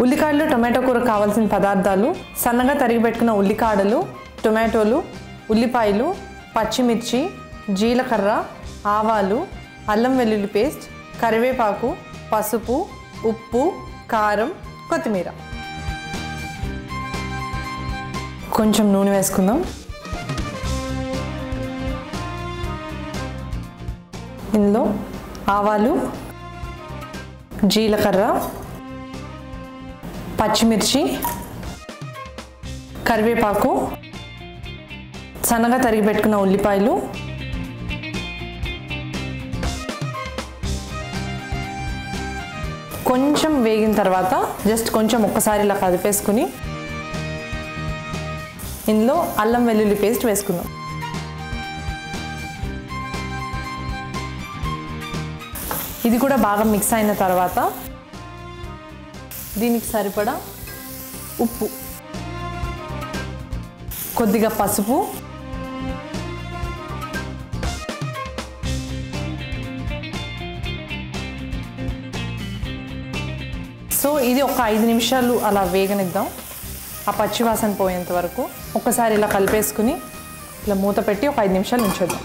ఉల్లికాడలు tomato కూర కావాల్సిన పదార్థాలు సన్నగా తరిగి పెట్టుకున్న ఉల్లికాడలు టొమాటోలు ఉల్లిపాయలు పచ్చిమిర్చి జీలకర్ర ఆవాలు అల్లం వెల్లుల్లి పేస్ట్ కరివేపాకు పసుపు ఉప్పు కారం కొత్తిమీర కొంచెం నూనె వేసుకుందాం ఇందులో ఆవాలు జీలకర్ర పచ్చిమిర్చి కరివేపాకు సన్నగా తరిగి పెట్టుకున్న ఉల్లిపాయలు కొంచెం వేగిన తర్వాత జస్ట్ కొంచెం ఒక్కసారి ఇలా కదిపేసుకుని ఇందులో అల్లం వెల్లుల్లి పేస్ట్ వేసుకుందాం ఇది కూడా బాగా మిక్స్ అయిన తర్వాత దీనికి సరిపడా ఉప్పు కొద్దిగా పసుపు సో ఇది ఒక ఐదు నిమిషాలు అలా వేగనిద్దాం ఆ పచ్చివాసన పోయేంత వరకు ఒకసారి ఇలా కలిపేసుకుని ఇలా మూత పెట్టి ఒక ఐదు నిమిషాలు ఉంచేద్దాం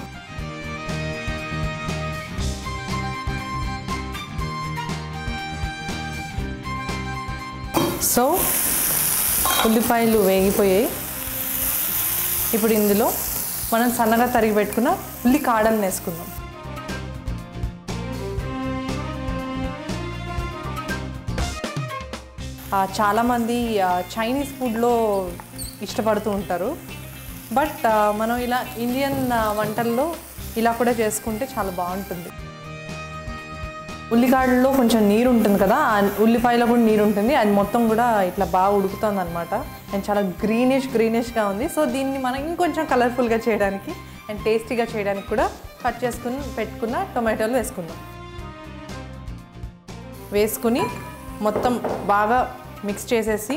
సో ఉల్లిపాయలు వేగిపోయాయి ఇప్పుడు ఇందులో మనం సన్నగా తరిగి పెట్టుకున్న ఉల్లి కాడలను వేసుకుందాం ఆ, చాలామంది ఆ, చైనీస్ ఫుడ్లో ఇష్టపడుతూ ఉంటారు బట్ ఆ, మనం ఇలా ఇండియన్ ఆ, వంటల్లో ఇలా కూడా చేసుకుంటే చాలా బాగుంటుంది ఉల్లికాడల్లో కొంచెం నీరు ఉంటుంది కదా ఆ ఉల్లిపాయలో కూడా నీరు ఉంటుంది అది మొత్తం కూడా ఇట్లా బాగా ఉడుకుతుంది అనమాట అండ్ చాలా గ్రీనిష్ గ్రీనిష్గా ఉంది సో దీన్ని మనం ఇంకొంచెం కలర్ఫుల్గా చేయడానికి అండ్ టేస్టీగా చేయడానికి కూడా కట్ చేసుకుని పెట్టుకున్న టొమాటోలు వేసుకుందాం వేసుకుని మొత్తం బాగా మిక్స్ చేసేసి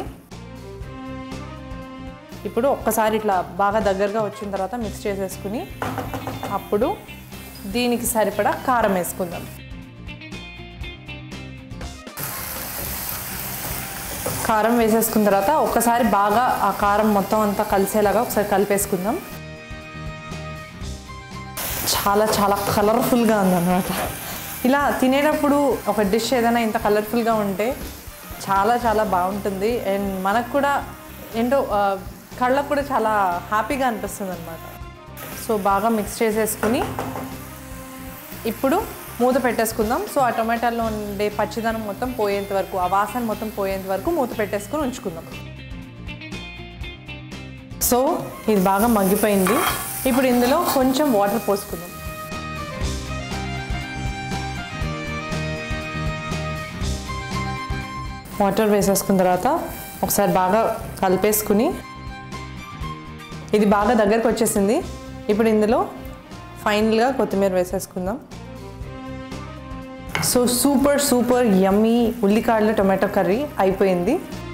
ఇప్పుడు ఒక్కసారి ఇట్లా బాగా దగ్గరగా వచ్చిన తర్వాత మిక్స్ చేసేసుకుని అప్పుడు దీనికి సరిపడా కారం వేసుకుందాం కారం వేసేసుకున్న తర్వాత ఒక్కసారి బాగా ఆ కారం మొత్తం అంతా కలిసేలాగా ఒకసారి కలిపేసుకుందాం చాలా చాలా కలర్ఫుల్గా ఉందన్నమాట ఇలా తినేటప్పుడు ఒక డిష్ ఏదైనా ఇంత కలర్ఫుల్గా ఉంటే చాలా చాలా బాగుంటుంది అండ్ మనకు కూడా ఏంటో ఆ, కళ్ళకు కూడా చాలా హ్యాపీగా అనిపిస్తుంది అనమాట సో బాగా మిక్స్ చేసేసుకుని ఇప్పుడు మూత పెట్టేసుకుందాం సో ఆ టొమాటోలో ఉండే పచ్చిదనం మొత్తం పోయేంత వరకు ఆ వాసన మొత్తం పోయేంత వరకు మూత పెట్టేసుకుని ఉంచుకుందాం సో ఇది బాగా మగ్గిపోయింది ఇప్పుడు ఇందులో కొంచెం వాటర్ పోసుకుందాం వాటర్ వేసేసుకున్న తర్వాత ఒకసారి బాగా కలిపేసుకుని ఇది బాగా దగ్గరకు వచ్చేసింది ఇప్పుడు ఇందులో ఫైనల్గా కొత్తిమీర వేసేసుకుందాం సో సూపర్ సూపర్ యమ్మీ ఉల్లికాడల టొమాటో కర్రీ అయిపోయింది